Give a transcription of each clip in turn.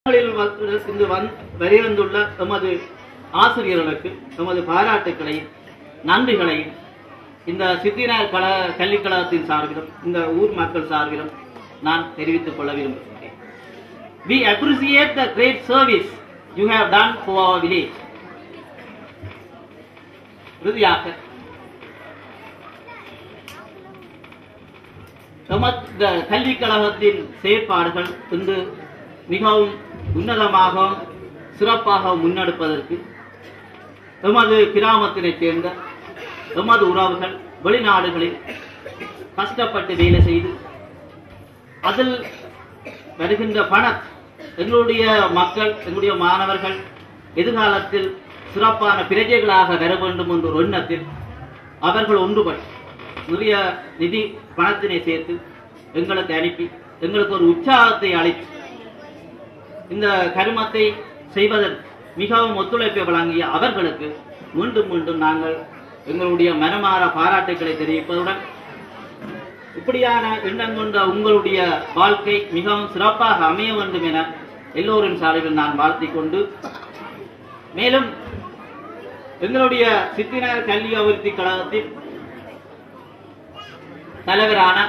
நாளில் வ- இருந்து வந் வருகின்றுள்ள எமது ஆசிரியர்களுக்கு எமது பாராட்டுக்களையும் நன்றிகளையும் இந்த சித்தினார் கல கல்விக்கழகத்தின் சார்பிலும் இந்த ஊர் மக்கள் சார்பிலும் நான் தெரிவித்துக் கொள்ள விரும்புகின்றேன் We appreciate the great service you have done for our village. இறுதியாக எமது இந்த கல்விக் கழகத்தின் செயற்பாடுகள் இன்று மிகவும் உன்னதமாக சிறப்பாக முன்னெடுப்பதற்கு எமது கிராமத்தினைச் சேர்ந்த எமது உறவுகள் வெளிநாடுகளில் கஷ்டப்பட்டு வேலை செய்து அதில் வருகின்ற பணம் எங்களுடைய மக்கள் எங்களுடைய மாணவர்கள் எதிர்காலத்தில் சிறப்பான பிரஜைகளாக வர வேண்டும் என்ற ஒரு எண்ணத்தில் அவர்கள் ஒன்றுபட்டு நிறைய நிதி பணத்தினை சேர்த்து எங்களுக்கு அனுப்பி எங்களுக்கு ஒரு உற்சாகத்தை அளித்து இந்த கருமத்தை செய்வதற்கு மிகவும் ஒத்துழைப்பை வழங்கிய அவர்களுக்கு மீண்டும் மீண்டும் நாங்கள் எங்களுடைய மனமாற பாராட்டுக்களை தெரிவிப்பதுடன் இப்படியான எண்ணம் கொண்ட உங்களுடைய வாழ்க்கை மிகவும் சிறப்பாக அமைய வேண்டும் என எல்லோரின் சார்பில் நான் வாழ்த்திக் கொண்டு மேலும் எங்களுடைய சித்தினர் கல்வி அபிவிருத்தி கழகத்தின் தலைவரான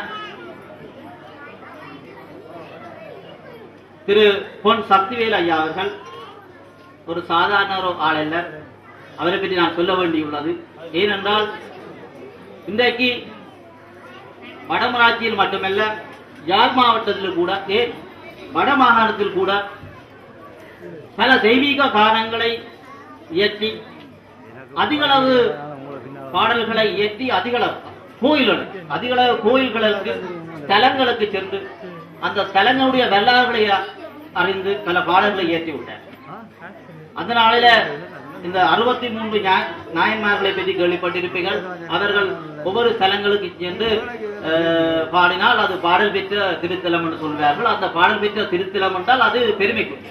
திரு பொன் சக்திவேல் ஐயா அவர்கள் ஒரு சாதாரண ஒரு ஆள் அல்ல அவரை பற்றி நான் சொல்ல வேண்டியுள்ளது ஏனென்றால் இன்றைக்கு வடமராட்சியில் மட்டுமல்ல யாழ் மாவட்டத்தில் கூட ஏன் வட மாகாணத்தில் கூட பல தெய்வீக காரணங்களை இயற்றி அதிகளவு பாடல்களை இயற்றி அதிகளவு கோயில்கள் அதிகளவு கோயில்களுக்கு தலங்களுக்கு சென்று அந்த தலங்களுடைய வரலாறுகளை அறிந்து பல பாடல்களை இயற்றி விட்டார் அந்த நாளில இந்த அறுபத்தி மூன்று ஞா- நாயன்மார்களை பற்றி கேள்விப்பட்டிருப்பீர்கள் அவர்கள் ஒவ்வொரு தலங்களுக்கு சென்று அஹ், பாடினால் அது பாடல் பெற்ற திருத்தலம் என்று சொல்வார்கள் அந்த பாடல் பெற்ற திருத்தலம் என்றால் அது பெருமைக்குரியது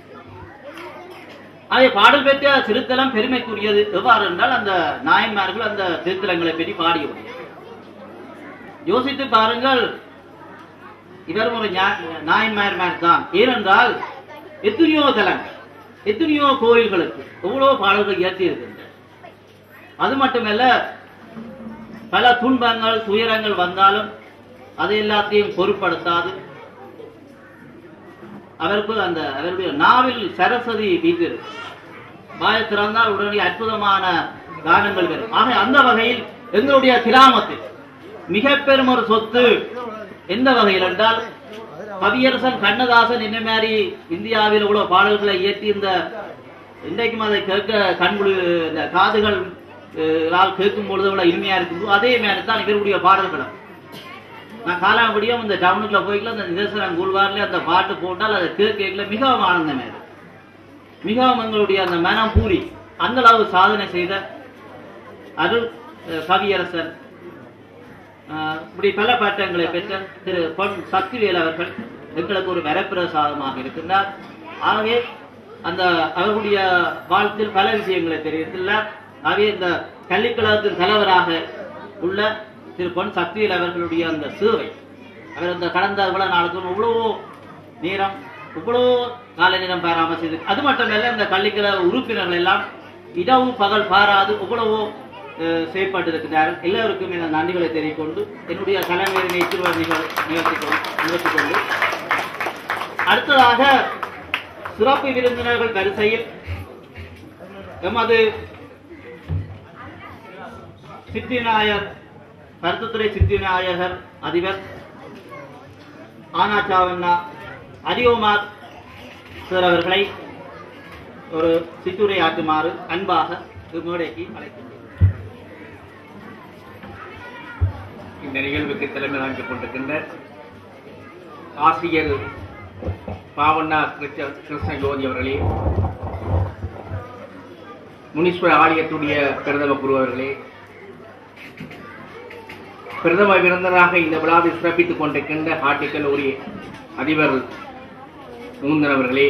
அதே பாடல் பெற்ற திருத்தலம் பெருமைக்குரியது எவ்வாறு என்றால் அந்த நாயன்மார்கள் அந்த திருத்தலங்களை பற்றி பாடியவர் யோசித்து பாருங்கள் இவர் ஒரு ஞா- நாயன்மார் தான் ஏனென்றால் எத்தனையோ தலங்கள் எத்தனையோ கோயில்களுக்கு எவ்வளவு பாடல்கள் இயற்றி இருக்கின்றன அது மட்டுமல்ல பல துன்பங்கள் துயரங்கள் வந்தாலும் அது எல்லாத்தையும் பொருட்படுத்தாது அவருக்கு அந்த அவருடைய நாவில் சரஸ்வதி வீட்டு வாய திறந்தால் உடனே அற்புதமான கானங்கள் வரும் ஆக அந்த வகையில் எங்களுடைய கிராமத்தில் மிக பெரும் ஒரு சொத்து எந்த வகையில் என்றால் கவியரசன் கண்ணதாசன் என்ன மாதிரி இந்தியாவில் உள்ள பாடல்களை இயற்றி இந்த இன்றைக்கும் அதை கேட்க கண்குளி இந்த காதுகள் அஹ், கேட்கும் பொழுது விட இனிமையா இருக்கும் அதே மாதிரி தான் இவருடைய பாடல்களும் நான் காலாம்படியும் இந்த டவுனுக்குள்ள போய்க்கல அந்த நிதர்சனம் கூழ்வாரில் அந்த பாட்டு போட்டால் அதை கேட்கல மிகவும் ஆனந்தமே இருக்கு. மிகவும் எங்களுடைய அந்த மனம் பூரி அந்த அளவு சாதனை செய்த அருள் அஹ், கவியரசர் அஹ், இப்படி பல பட்டங்களை பெற்ற திரு பொன் சக்திவேல் அவர்கள் எங்களுக்கு ஒரு வரப்பிரசாதமாக இருக்கின்றார் ஆகவே அந்த அவர்களுடைய வாழ்த்தில் பல விஷயங்களை தெரிவித்துள்ளார் ஆகவே இந்த கல்விக்கழகத்தின் தலைவராக உள்ள திரு பொன் சக்திவேல் அவர்களுடைய அந்த சேவை அவர் அந்த கடந்த இவ்வளவு நாளுக்கு இவ்வளவோ நேரம் இவ்வளவோ கால நேரம் பாராம செய்து அது மட்டுமல்ல இந்த கல்விக்கழக உறுப்பினர்கள் எல்லாம் இடவு பகல் பாராது இவ்வளவோ அஹ், செயற்பட்டு இருக்கிறார்கள் எல்லோருக்கும் என நன்றிகளை தெரிவிக்கொண்டு என்னுடைய தலைமையை நிகழ்ச்சி நிகழ்த்தி கொண்டு நிகழ்த்தி கொண்டு அடுத்ததாக சிறப்பு விருந்தினர்கள் வரிசையில் எமது சித்திநாயர் கருத்துத்துறை சித்திநாயகர் அதிபர் ஆனாச்சாவண்ணா அதிகமார் சார் அவர்களை ஒரு சிற்றுரை ஆற்றுமாறு அன்பாக மேடைக்கு அழைக்கின்றேன் இந்த நிகழ்வுக்கு தலைமை தாங்கிக் கொண்டிருக்கின்ற ஆசிரியர் பாவண்ணா கிருஷ்ண கிருஷ்ண ஜோதி அவர்களே முனீஸ்வர ஆலயத்துடைய பிரதம குரு அவர்களே பிரதம விருந்தராக இந்த விழாவை சிறப்பித்துக் கொண்டிருக்கின்ற ஹார்டிக்கல்லூரி அதிபர் முகுந்தன் அவர்களே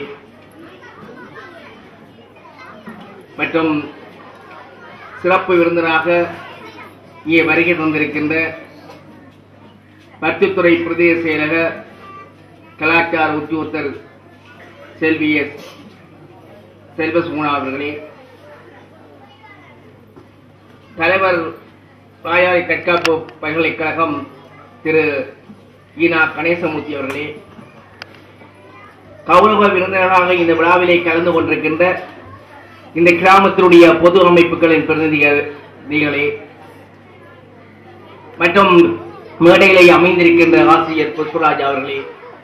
மற்றும் சிறப்பு விருந்தராக இங்கே வருகை தந்திருக்கின்ற பத்துத்துறை பிரதேச செயலக கலாச்சார உத்தியோகத்தர் செல்வி எஸ் செல்வசுகுணா அவர்களே தலைவர் தாயாரி தற்காப்பு பல்கலைக்கழகம் திரு ஈனா கணேசமூர்த்தி அவர்களே கௌரவ விருந்தினராக இந்த விழாவிலே கலந்து கொண்டிருக்கின்ற இந்த கிராமத்தினுடைய பொது அமைப்புகளின் பிரதிநிதிகளே மற்றும் மேடையிலே அமைந்திருக்கின்ற ஆசிரியர் புஷ்பராஜ் அவர்களே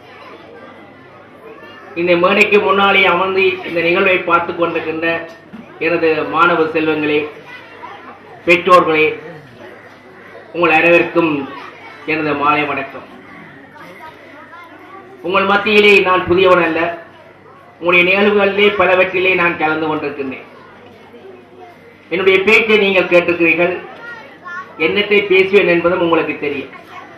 இந்த மேடைக்கு முன்னாலே அமர்ந்து இந்த நிகழ்வை பார்த்து கொண்டிருக்கின்ற எனது மாணவ செல்வங்களே பெற்றோர்களே உங்கள் அனைவருக்கும் எனது மாலை வணக்கம் உங்கள் மத்தியிலே நான் புதியவன் அல்ல உங்களுடைய நிகழ்வுகளிலே பலவற்றிலே நான் கலந்து கொண்டிருக்கின்றேன் என்னுடைய பேச்சை நீங்கள் கேட்டிருக்கிறீர்கள் என்னத்தை பேசுவேன் என்பதும் உங்களுக்கு தெரியும்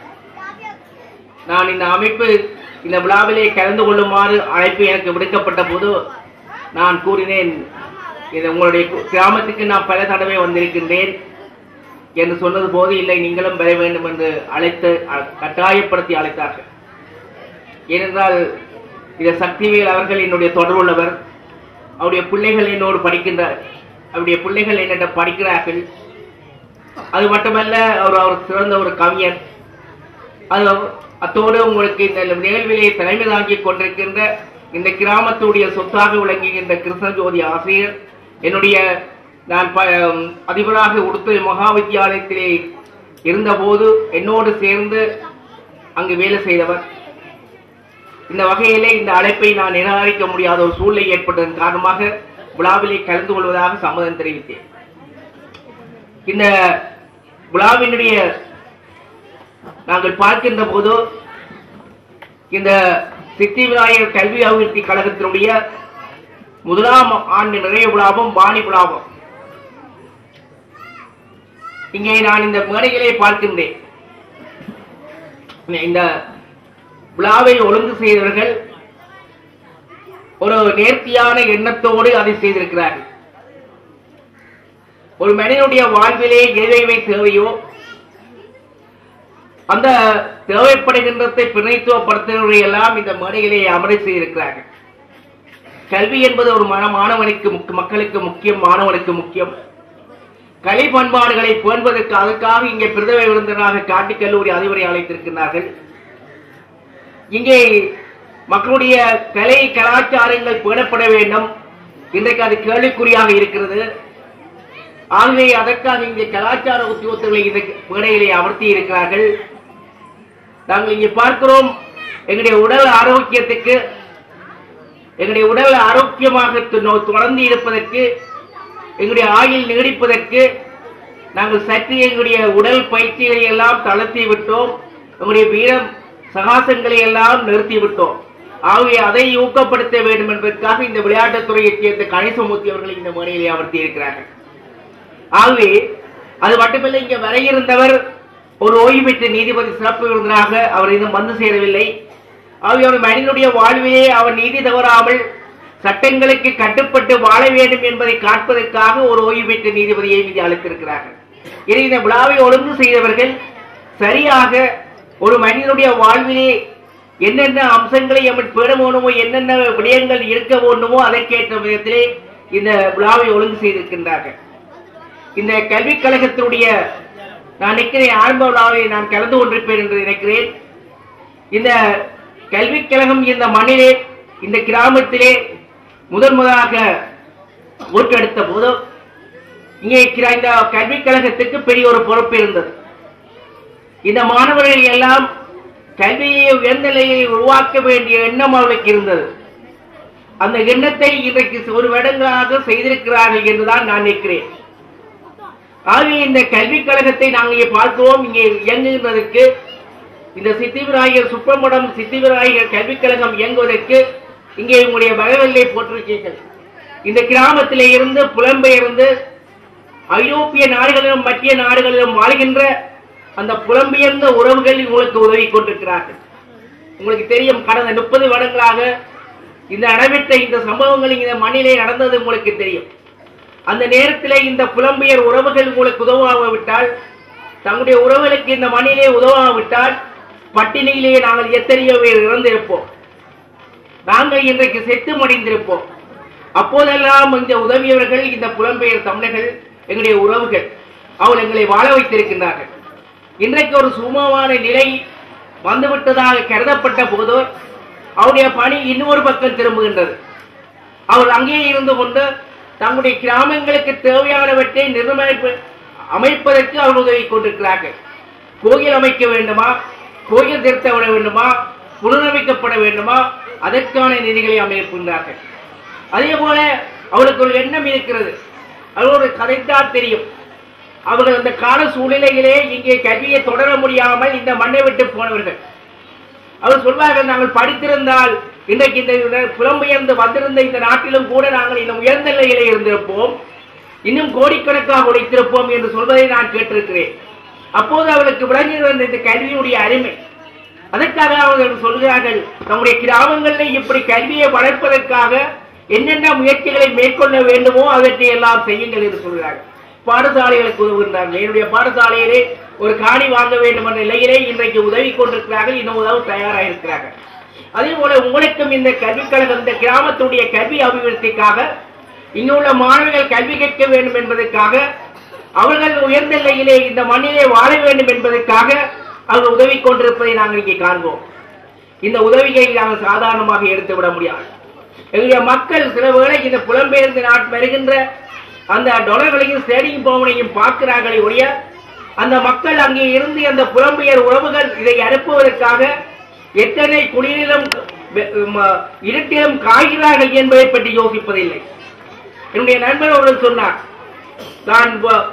நான் இந்த அமைப்பு இந்த விழாவிலே கலந்து கொள்ளுமாறு அழைப்பு எனக்கு விடுக்கப்பட்ட போது நான் கூறினேன் இது உங்களுடைய கு- கிராமத்துக்கு நான் பல தடவை வந்திருக்கின்றேன் என்று சொன்னது போது இல்லை நீங்களும் வர வேண்டும் என்று அழைத்து அ- கட்டாயப்படுத்தி அழைத்தார்கள் ஏனென்றால் இதை சக்திவேல் அவர்கள் என்னுடைய தொடர்புள்ளவர் அவருடைய பிள்ளைகள் என்னோடு படிக்கின்றார் அவருடைய பிள்ளைகள் என்னிடம் படிக்கிறார்கள் அது மட்டுமல்ல அவர் அவர் சிறந்த ஒரு கவிஞர் அது அத்தோடு உங்களுக்கு இந்த நிகழ்விலே தலைமை தாங்கிக் கொண்டிருக்கின்ற இந்த கிராமத்துடைய சொத்தாக விளங்குகின்ற கிருஷ்ணஜோதி ஆசிரியர் என்னுடைய நான் ப- அதிபராக உடுத்துறை மகா வித்தியாலயத்திலே இருந்தபோது என்னோடு சேர்ந்து அங்கு வேலை செய்தவர் இந்த வகையிலே இந்த அழைப்பை நான் நிராகரிக்க முடியாத ஒரு சூழ்நிலை ஏற்பட்டதன் காரணமாக விழாவிலே கலந்து கொள்வதாக சம்மதம் தெரிவித்தேன் இந்த விழாவினுடைய நாங்கள் பார்க்கின்ற போது இந்த சித்தி விநாயகர் கல்வி அபிவிருத்தி கழகத்தினுடைய முதலாம் ஆண்டு நிறைய விழாவும் வாணி விழாவும் இங்கே நான் இந்த மேடைகளை பார்க்கின்றேன் இந்த விழாவை ஒழுங்கு செய்தவர்கள் ஒரு நேர்த்தியான எண்ணத்தோடு அதை செய்திருக்கிறார்கள் ஒரு மனிதனுடைய வாழ்விலே எதைவை தேவையோ அந்த தேவைப்படுகின்றதை பிணைத்துவப்படுத்துவதை எல்லாம் இந்த மேடையிலே அமரை செய்திருக்கிறார்கள் கல்வி என்பது ஒரு மன மாணவனுக்கு முக்க- மக்களுக்கு முக்கியம் மாணவனுக்கு முக்கியம் கலை பண்பாடுகளை பேணுவதற்கு அதற்காக இங்கே பிரதம விருந்தினராக காட்டி கல்லூரி அதிபரை அழைத்திருக்கிறார்கள் இங்கே மக்களுடைய கலை கலாச்சாரங்கள் பேணப்பட வேண்டும் இன்றைக்கு அது கேள்விக்குறியாக இருக்கிறது ஆகவே அதற்காக இங்கே கலாச்சார உத்தியோகத்தர்களை இந்த மேடையிலே அமர்த்தி இருக்கிறார்கள் நாங்கள் இங்கே பார்க்கிறோம் எங்களுடைய உடல் ஆரோக்கியத்துக்கு எங்களுடைய உடல் ஆரோக்கியமாக து- தொடர்ந்து இருப்பதற்கு எங்களுடைய ஆயுள் நீடிப்பதற்கு நாங்கள் சற்று எங்களுடைய உடல் பயிற்சிகளை எல்லாம் தளர்த்தி விட்டோம் எங்களுடைய வீரம் சகாசங்களை எல்லாம் நிறுத்தி விட்டோம் ஆகவே அதை ஊக்கப்படுத்த வேண்டும் என்பதற்காக இந்த விளையாட்டுத் துறையைச் சேர்ந்த கணேசமூர்த்தி அவர்கள் இந்த முறையிலே அமர்த்தி இருக்கிறார்கள் ஆகவே அது மட்டுமல்ல இங்க வர இருந்தவர் ஒரு ஓய்வு பெற்ற நீதிபதி சிறப்பு விருந்தராக அவர் இன்னும் வந்து சேரவில்லை ஆகவே அவர் மனிதனுடைய வாழ்விலே அவர் நீதி தவறாமல் சட்டங்களுக்கு கட்டுப்பட்டு வாழ வேண்டும் என்பதை காட்பதற்காக ஒரு ஓய்வு பெற்ற நீதிபதியை இங்கே அழைத்திருக்கிறார்கள் இதை இந்த விழாவை ஒழுங்கு செய்தவர்கள் சரியாக ஒரு மனிதனுடைய வாழ்விலே என்னென்ன அம்சங்களை அவன் பெற வேண்டுமோ என்னென்ன விடயங்கள் இருக்க வேண்டுமோ அதற்கேற்ற விதத்திலே இந்த விழாவை ஒழுங்கு செய்திருக்கின்றார்கள் இந்த கல்விக் கழகத்தினுடைய நான் நிற்கிறேன் ஆரம்ப விழாவை நான் கலந்து கொண்டிருப்பேன் என்று நினைக்கிறேன் இந்த கல்விக் கழகம் இந்த மண்ணிலே இந்த கிராமத்திலே முதன் முதலாக ஓட்டெடுத்த போது இங்கே இருக்கிற இந்த கல்விக் கழகத்துக்கு பெரிய ஒரு பொறுப்பு இருந்தது இந்த மாணவர்கள் எல்லாம் கல்வியை உயர்ந்த நிலையை உருவாக்க வேண்டிய எண்ணம் அவர்களுக்கு இருந்தது அந்த எண்ணத்தை இன்றைக்கு ஒரு வருடங்களாக செய்திருக்கிறார்கள் என்றுதான் நான் நிற்கிறேன் ஆகவே இந்த கல்விக் கழகத்தை நாங்கள் இங்கே பார்க்கிறோம் இங்கே இயங்குகிறதற்கு இந்த சித்திவிராயர் சுப்பிரமணியம் சித்திவிராயர் கல்விக் கழகம் இயங்குவதற்கு இங்கே உங்களுடைய வரவில்லை போட்டிருக்கீர்கள் இந்த கிராமத்திலே இருந்து புலம்பெயர்ந்து ஐரோப்பிய நாடுகளிலும் மத்திய நாடுகளிலும் வாழ்கின்ற அந்த புலம்பெயர்ந்த உறவுகள் உங்களுக்கு உதவி கொண்டிருக்கிறார்கள் உங்களுக்கு தெரியும் கடந்த முப்பது வருடங்களாக இந்த நடைபெற்ற இந்த சம்பவங்கள் இந்த மண்ணிலே நடந்தது உங்களுக்கு தெரியும் அந்த நேரத்திலே இந்த புலம்பெயர் உறவுகள் உங்களுக்கு உதவாவிட்டால் தங்களுடைய உறவுகளுக்கு இந்த மண்ணிலே உதவாவிட்டால் பட்டினியிலே நாங்கள் எத்தனையோ பேர் இறந்திருப்போம் நாங்கள் இன்றைக்கு செத்து மடிந்திருப்போம் அப்போதெல்லாம் இந்த உதவியவர்கள் இந்த புலம்பெயர் தமிழர்கள் எங்களுடைய உறவுகள் அவர் எங்களை வாழ வைத்திருக்கின்றார்கள் இன்றைக்கு ஒரு சுமமான நிலை வந்துவிட்டதாக கருதப்பட்ட போது அவருடைய பணி இன்னொரு பக்கம் திரும்புகின்றது அவர் அங்கே இருந்து கொண்டு தங்களுடைய கிராமங்களுக்கு தேவையானவற்றை நிர்ணயிப்பு அமைப்பதற்கு அவர் உதவி கொண்டிருக்கிறார்கள் கோயில் அமைக்க வேண்டுமா கோயில் திருத்தப்பட வேண்டுமா புனரமைக்கப்பட வேண்டுமா அதற்கான நிதிகளை அமைக்கின்றார்கள் அதே போல அவருக்கு ஒரு எண்ணம் இருக்கிறது அது ஒரு கதைத்தான் தெரியும் அவர்கள் அந்த கால சூழ்நிலையிலே இங்கே கல்வியை தொடர முடியாமல் இந்த மண்ணை விட்டு போனவர்கள் அவர் சொல்வார்கள் நாங்கள் படித்திருந்தால் இன்றைக்கு இந்த புலம்பெயர்ந்து வந்திருந்த இந்த நாட்டிலும் கூட நாங்கள் இன்னும் உயர்ந்த நிலையிலே இருந்திருப்போம் இன்னும் கோடிக்கணக்காக உழைத்திருப்போம் என்று சொல்வதை நான் கேட்டிருக்கிறேன் அப்போது அவர்களுக்கு விளங்கி வந்த இந்த கல்வியுடைய அருமை அதற்காக அவர்கள் சொல்கிறார்கள் நம்முடைய கிராமங்களில் இப்படி கல்வியை வளர்ப்பதற்காக என்னென்ன முயற்சிகளை மேற்கொள்ள வேண்டுமோ அவற்றை எல்லாம் செய்யுங்கள் என்று சொல்கிறார்கள் பாடசாலைகளுக்கு உதவுகின்றார்கள் என்னுடைய பாடசாலையிலே ஒரு காணி வாங்க வேண்டும் என்ற நிலையிலே இன்றைக்கு உதவி கொண்டிருக்கிறார்கள் இன்னும் உதவ தயாராக இருக்கிறார்கள் அதே போல உங்களுக்கும் இந்த கல்விக் கழகம் இந்த கிராமத்துடைய கல்வி அபிவிருத்திக்காக இங்குள்ள மாணவர்கள் கல்வி கேட்க வேண்டும் என்பதற்காக அவர்கள் உயர்ந்த நிலையிலே இந்த மண்ணிலே வாழ வேண்டும் என்பதற்காக அவர்கள் உதவி கொண்டிருப்பதை நாங்கள் இங்கே காண்போம் இந்த உதவியை நாங்கள் சாதாரணமாக எடுத்து விட முடியாது எங்களுடைய மக்கள் சில வேளை இந்த புலம்பெயர்ந்து நாட்டு வருகின்ற அந்த டொலர்களையும் ஸ்டேடிங் பவனையும் பார்க்கிறார்களே ஒழிய அந்த மக்கள் அங்கே இருந்து அந்த புலம்பெயர் உறவுகள் இதை அனுப்புவதற்காக எத்தனை குளிரிலும் வெ- ம- இருட்டிலும் காய்கிறார்கள் என்பதை பற்றி யோசிப்பதில்லை என்னுடைய நண்பர் ஒருவர் சொன்னார் நான் வ-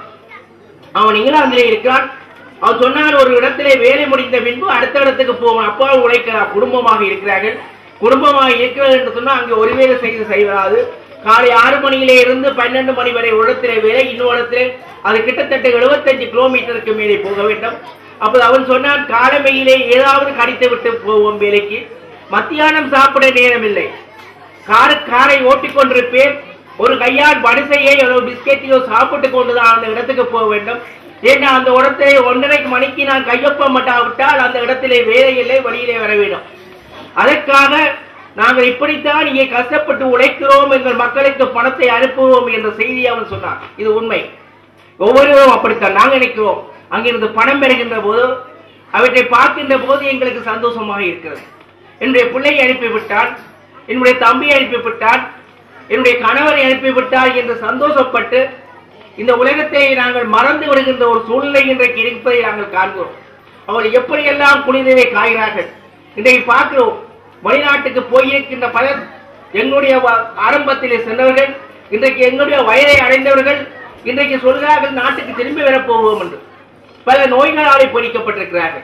அவன் இங்கிலாந்திலே இருக்கிறான் அவன் சொன்னார் ஒரு இடத்திலே வேலை முடிந்த பின்பு அடுத்த இடத்துக்கு போவான் அப்பா உழைக்கிறார் குடும்பமாக இருக்கிறார்கள் குடும்பமாக இருக்கிறது என்று சொன்னால் அங்கே ஒரு வேலை செய்து செய்வதாது காலை ஆறு மணியிலே இருந்து பன்னெண்டு மணி வரை ஒரு இடத்திலே வேலை இன்னொரு இடத்திலே அது கிட்டத்தட்ட 75 கிலோமீட்டருக்கு மேலே போக வேண்டும் அப்போது அவன் சொன்னான் காலமையிலே ஏதாவது கடித்து விட்டு போவோம் வேலைக்கு மத்தியானம் சாப்பிட நேரமில்லை காரு காரை ஓட்டிக் கொண்டிருப்பேன் ஒரு கையால் வரிசையை ஒரு பிஸ்கெட்டையோ சாப்பிட்டு கொண்டுதான் அந்த இடத்துக்கு போக வேண்டும் ஏன்னா அந்த இடத்திலே ஒன்றரை மணிக்கு நான் கையொப்பமட்டாவிட்டால் அந்த இடத்திலே வேலை இல்லை வழியிலே வர வேண்டும் அதற்காக நாங்கள் இப்படித்தான் இங்கே கஷ்டப்பட்டு உழைக்கிறோம் எங்கள் மக்களுக்கு பணத்தை அனுப்புவோம் என்ற செய்தியை அவன் சொன்னான் இது உண்மை ஒவ்வொருவரும் அப்படித்தான் நாங்கள் நினைக்கிறோம் அங்கிருந்து பணம் பெறுகின்ற போது அவற்றை பார்க்கின்ற போது எங்களுக்கு சந்தோஷமாக இருக்கிறது என்னுடைய பிள்ளையை அனுப்பிவிட்டான் என்னுடைய தம்பியை அனுப்பிவிட்டான் என்னுடைய கணவரை அனுப்பிவிட்டார் என்று சந்தோஷப்பட்டு இந்த உலகத்தை நாங்கள் மறந்து விடுகின்ற ஒரு சூழ்நிலை இன்றைக்கு இருப்பதை நாங்கள் காண்கிறோம் அவர்கள் எப்படியெல்லாம் குளிரிலே காய்கிறார்கள் இன்றைக்கு பார்க்கிறோம் வெளிநாட்டுக்கு போயிருக்கின்ற பலர் எங்களுடைய வ- ஆரம்பத்திலே சென்றவர்கள் இன்றைக்கு எங்களுடைய வயதை அடைந்தவர்கள் இன்றைக்கு சொல்கிறார்கள் நாட்டுக்கு திரும்பி வரப்போவோம் என்று பல நோய்களாலே பொறிக்கப்பட்டிருக்கிறார்கள்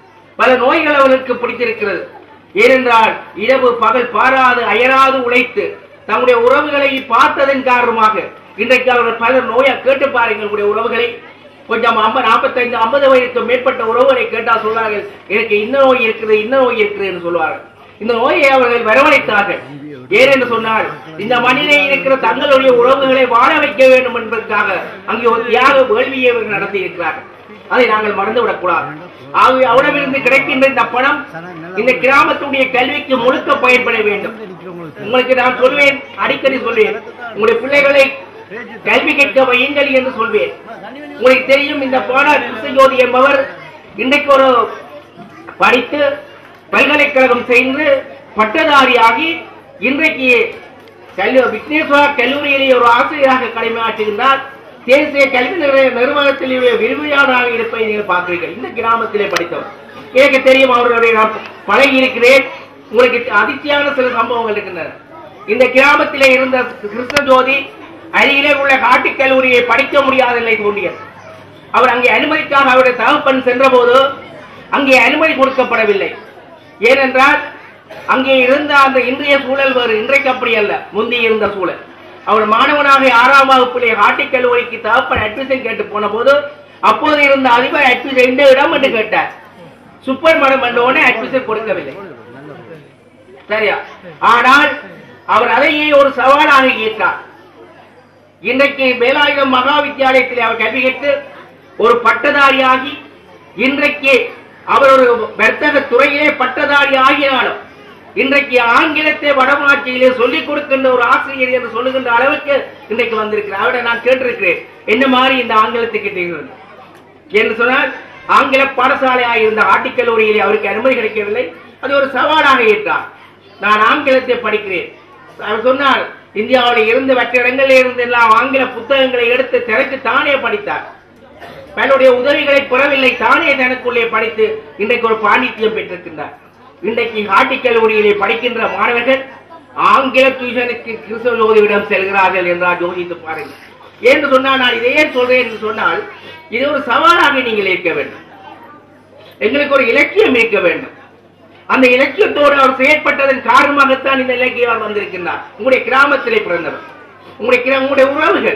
பல நோய்கள் அவர்களுக்கு பிடித்திருக்கிறது ஏனென்றால் இரவு பகல் பாராது அயராது உழைத்து தங்களுடைய உறவுகளை பார்த்ததன் காரணமாக இன்றைக்கு அவர்கள் பலர் நோயா கேட்டு பாருங்கள் உங்களுடைய உறவுகளை கொஞ்சம் ஐம்பது நாற்பத்தைந்து ஐம்பது வயதுக்கு மேற்பட்ட உறவுகளை கேட்டால் சொல்வார்கள் எனக்கு இந்த நோய் இருக்குது இந்த நோய் இருக்குது என்று சொல்வார்கள் இந்த நோயை அவர்கள் வரவழைத்தார்கள் ஏனென்று சொன்னால் இந்த மண்ணிலே இருக்கிற தங்களுடைய உறவுகளை வாழ வைக்க வேண்டும் என்பதற்காக அங்கே ஒரு தியாக வேள்வியை அவர்கள் நடத்தி இருக்கிறார்கள் அதை நாங்கள் மறந்து விடக்கூடாது ஆகவே அவரிடமிருந்து கிடைக்கின்ற இந்த பணம் இந்த கிராமத்துடைய கல்விக்கு முழுக்க பயன்பட வேண்டும் உங்களுக்கு நான் சொல்வேன் அடிக்கடி சொல்வேன் உங்களுடைய பிள்ளைகளை கல்வி கேட்க வையுங்கள் என்று சொல்வேன் உங்களுக்கு தெரியும் இந்த பாடா கிருஷ்ணஜோதி என்பவர் இன்றைக்கு ஒரு படித்து பல்கலைக்கழகம் செய்து பட்டதாரியாகி இன்றைக்கு கல்வி விக்னேஸ்வரா கல்லூரியிலே ஒரு ஆசிரியராக கடமையாற்றுகின்றார் தேசிய கல்வி நிறுவ- நிறுவனத்தில் விரிவுரையாளராக இருப்பதை நீங்கள் பார்க்கிறீர்கள் இந்த கிராமத்திலே படித்தவர் எனக்கு தெரியும் அவர்களுடைய நான் பழகி இருக்கிறேன் உங்களுக்கு அதிர்ச்சியான சில சம்பவங்கள் இருக்கின்றன இந்த கிராமத்திலே இருந்த கிருஷ்ணஜோதி அருகிலே உள்ள காட்டுக் கல்லூரியை படிக்க முடியாத நிலை தோன்றியது அவர் அங்கே அனுமதிக்காக அவருடைய தகப்பன் சென்றபோது அங்கே அனுமதி கொடுக்கப்படவில்லை ஏனென்றால் அங்கே இருந்த அந்த இன்றைய சூழல் வேறு இன்றைக்கு அப்படி அல்ல முந்தி இருந்த சூழல் அவர் மாணவனாக ஆறாம் வகுப்பிலே காட்டுக் கல்லூரிக்கு தகப்பன் அட்மிஷன் கேட்டு போன போது அப்போது இருந்த அதிபர் அட்மிஷன் இந்த இடம் என்று கேட்டார் சூப்பர் மடம் என்றோடனே அட்மிஷன் கொடுக்கவில்லை சரியா ஆனால் அவர் அதையே ஒரு சவாலாக ஏற்றார் இன்றைக்கு வேலாயுதம் மகா வித்தியாலயத்தில் அவர் கல்வி கற்று ஒரு பட்டதாரியாகி இன்றைக்கு அவர் ஒரு வர்த்தக துறையிலே பட்டதாரி ஆகினாலும் இன்றைக்கு ஆங்கிலத்தை வடமாட்சியிலே சொல்லிக் கொடுக்கின்ற ஒரு ஆசிரியர் என்று சொல்லுகின்ற அளவுக்கு இன்றைக்கு வந்திருக்கிறார் அவரை நான் கேட்டிருக்கிறேன் என்ன மாதிரி இந்த ஆங்கிலத்தை கேட்டீர்கள் என்று சொன்னால் ஆங்கில பாடசாலையாக இருந்த ஆட்டிக் கல்லூரியிலே அவருக்கு அனுமதி கிடைக்கவில்லை அது ஒரு சவாலாக ஏற்றார் நான் ஆங்கிலத்தை படிக்கிறேன் அவர் சொன்னார் இந்தியாவில் இருந்து மற்ற இடங்களில் இருந்து எல்லாம் ஆங்கில புத்தகங்களை எடுத்து திறக்கு தானே படித்தார் தன்னுடைய உதவிகளை பெறவில்லை தானே தனக்குள்ளே படித்து இன்றைக்கு ஒரு பாண்டித்யம் பெற்றிருக்கின்றார் இன்றைக்கு ஆட்டிக் கல்லூரியிலே படிக்கின்ற மாணவர்கள் ஆங்கில டியூஷனுக்கு கிறிஸ்தவ செல்கிறார்கள் என்றால் யோசித்து பாருங்கள் என்று சொன்னால் நான் இதையே சொல்றேன் என்று சொன்னால் இது ஒரு சவாலாக நீங்கள் இருக்க வேண்டும் எங்களுக்கு ஒரு இலக்கியம் இருக்க வேண்டும் அந்த இலக்கியத்தோடு அவர் செயற்பட்டதன் காரணமாகத்தான் இந்த இலக்கியம் வந்திருக்கின்றார் உங்களுடைய கிராமத்திலே பிறந்தவர் உங்களுடைய கிரா- உங்களுடைய உறவுகள்